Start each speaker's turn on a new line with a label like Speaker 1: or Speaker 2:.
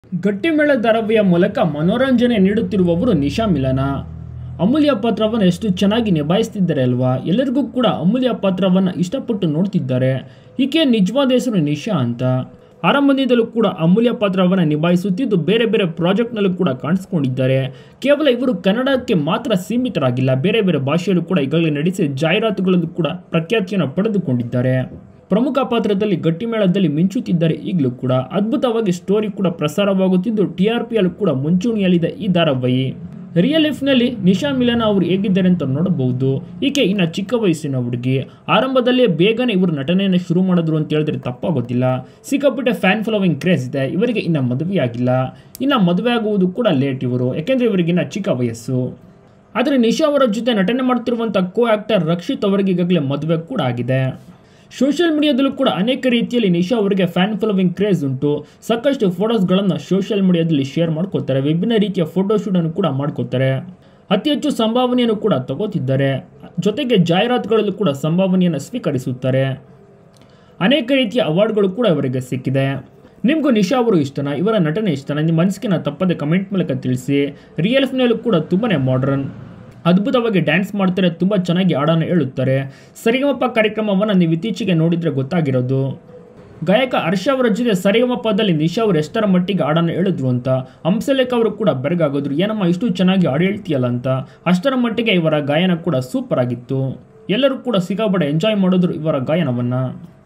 Speaker 1: ಗಟ್ಟಿಮೇಳ ಧಾರಾವಾಹಿಯ ಮೂಲಕ ಮನೋರಂಜನೆ ನೀಡುತ್ತಿರುವವರು ನಿಶಾ ಮಿಲನ ಅಮೂಲ್ಯ ಪಾತ್ರವನ್ನು ಎಷ್ಟು ಚೆನ್ನಾಗಿ ನಿಭಾಯಿಸ್ತಿದ್ದಾರೆ ಅಲ್ವಾ ಎಲ್ಲರಿಗೂ ಕೂಡ ಅಮೂಲ್ಯ ಪಾತ್ರವನ್ನು ಇಷ್ಟಪಟ್ಟು ನೋಡ್ತಿದ್ದಾರೆ ಈಕೆ ನಿಜವಾದ ಹೆಸರು ನಿಶಾ ಅಂತ ಆರಂಭದಿಂದಲೂ ಕೂಡ ಅಮೂಲ್ಯ ಪಾತ್ರವನ್ನು ನಿಭಾಯಿಸುತ್ತಿದ್ದು ಬೇರೆ ಬೇರೆ ಪ್ರಾಜೆಕ್ಟ್ನಲ್ಲೂ ಕೂಡ ಕಾಣಿಸ್ಕೊಂಡಿದ್ದಾರೆ ಕೇವಲ ಇವರು ಕನ್ನಡಕ್ಕೆ ಮಾತ್ರ ಸೀಮಿತರಾಗಿಲ್ಲ ಬೇರೆ ಬೇರೆ ಭಾಷೆಯಲ್ಲೂ ಕೂಡ ಈಗಾಗಲೇ ನಡೆಸಿ ಜಾಹೀರಾತುಗಳಲ್ಲೂ ಕೂಡ ಪ್ರಖ್ಯಾತಿಯನ್ನು ಪಡೆದುಕೊಂಡಿದ್ದಾರೆ ಪ್ರಮುಖ ಪಾತ್ರದಲ್ಲಿ ಗಟ್ಟಿಮೇಳದಲ್ಲಿ ಮಿಂಚುತ್ತಿದ್ದಾರೆ ಈಗಲೂ ಕೂಡ ಅದ್ಭುತವಾಗಿ ಸ್ಟೋರಿ ಕೂಡ ಪ್ರಸಾರವಾಗುತ್ತಿದ್ದು ಟಿ ಆರ್ ಪಿಯಲ್ಲೂ ಕೂಡ ಮುಂಚೂಣಿಯಲ್ಲಿದೆ ಈ ಧಾರಾವಾಹಿ ರಿಯಲ್ ಲೈಫ್ನಲ್ಲಿ ನಿಶಾ ಮಿಲನ ಅವರು ಹೇಗಿದ್ದಾರೆ ಅಂತ ನೋಡಬಹುದು ಈಕೆ ಇನ್ನು ಚಿಕ್ಕ ವಯಸ್ಸಿನ ಹುಡುಗಿ ಆರಂಭದಲ್ಲೇ ಬೇಗನೆ ಇವರು ನಟನೆಯನ್ನು ಶುರು ಮಾಡಿದ್ರು ಅಂತ ಹೇಳಿದ್ರೆ ತಪ್ಪಾಗೋದಿಲ್ಲ ಸಿಕ್ಕಾಪಟ್ಟೆ ಫ್ಯಾನ್ ಫಾಲೋವಿಂಗ್ ಕ್ರೇಜ್ ಇದೆ ಇವರಿಗೆ ಇನ್ನು ಮದುವೆಯಾಗಿಲ್ಲ ಇನ್ನು ಮದುವೆ ಆಗುವುದು ಕೂಡ ಲೇಟ್ ಇವರು ಯಾಕೆಂದರೆ ಇವರಿಗಿನ್ನ ಚಿಕ್ಕ ವಯಸ್ಸು ಆದರೆ ನಿಶಾ ಅವರ ಜೊತೆ ನಟನೆ ಮಾಡ್ತಿರುವಂಥ ಕೋ ಆ್ಯಕ್ಟರ್ ರಕ್ಷಿತ್ ಅವರಿಗೆ ಈಗಾಗಲೇ ಮದುವೆ ಕೂಡ ಆಗಿದೆ ಸೋಷಿಯಲ್ ಮೀಡಿಯಾದಲ್ಲೂ ಕೂಡ ಅನೇಕ ರೀತಿಯಲ್ಲಿ ನಿಶಾ ಅವರಿಗೆ ಫ್ಯಾನ್ ಫಾಲೋವಿಂಗ್ ಕ್ರೇಜ್ ಉಂಟು ಸಾಕಷ್ಟು ಫೋಟೋಸ್ಗಳನ್ನು ಸೋಷಿಯಲ್ ಮೀಡಿಯಾದಲ್ಲಿ ಶೇರ್ ಮಾಡ್ಕೋತಾರೆ ವಿಭಿನ್ನ ರೀತಿಯ ಫೋಟೋಶೂಟನ್ನು ಕೂಡ ಮಾಡ್ಕೋತಾರೆ ಅತಿ ಹೆಚ್ಚು ಸಂಭಾವನೆಯನ್ನು ಕೂಡ ತಗೋತಿದ್ದಾರೆ ಜೊತೆಗೆ ಜಾಹೀರಾತುಗಳಲ್ಲೂ ಕೂಡ ಸಂಭಾವನೆಯನ್ನು ಸ್ವೀಕರಿಸುತ್ತಾರೆ ಅನೇಕ ರೀತಿಯ ಅವಾರ್ಡ್ಗಳು ಕೂಡ ಇವರಿಗೆ ಸಿಕ್ಕಿದೆ ನಿಮಗೂ ನಿಶಾ ಅವರು ಇಷ್ಟನಾ ಇವರ ನಟನೆ ಇಷ್ಟನಾ ನಿಮ್ಮ ಮನಸ್ಸಿಗೆ ತಪ್ಪದೆ ಕಮೆಂಟ್ ಮೂಲಕ ತಿಳಿಸಿ ರಿಯಲ್ ಲೈಫ್ನಲ್ಲೂ ಕೂಡ ತುಂಬಾ ಮಾಡರ್ನ್ ಅದ್ಭುತವಾಗಿ ಡ್ಯಾನ್ಸ್ ಮಾಡ್ತಾರೆ ತುಂಬ ಚೆನ್ನಾಗಿ ಹಾಡನ್ನು ಹೇಳುತ್ತಾರೆ ಸರಿಗಮಪ ಕಾರ್ಯಕ್ರಮವನ್ನು ನೀವು ಇತ್ತೀಚೆಗೆ ನೋಡಿದರೆ ಗೊತ್ತಾಗಿರೋದು ಗಾಯಕ ಹರ್ಷ ಅವರ ಜೊತೆ ಸರಿಗಮಪದಲ್ಲಿ ನಿಶಾ ಅವರು ಎಷ್ಟರ ಮಟ್ಟಿಗೆ ಹಾಡನ್ನು ಹೇಳಿದ್ರು ಅಂತ ಹಂಸಲೇಖ ಅವರು ಕೂಡ ಬೆರಗಾಗೋದ್ರು ಏನಮ್ಮ ಇಷ್ಟು ಚೆನ್ನಾಗಿ ಹಾಡು ಹೇಳ್ತೀಯಲ್ಲ ಅಂತ ಅಷ್ಟರ ಮಟ್ಟಿಗೆ ಇವರ ಗಾಯನ ಕೂಡ ಸೂಪರ್ ಆಗಿತ್ತು ಎಲ್ಲರೂ ಕೂಡ ಸಿಕ್ಕಾಪಟ್ಟೆ ಎಂಜಾಯ್ ಮಾಡಿದ್ರು ಇವರ ಗಾಯನವನ್ನು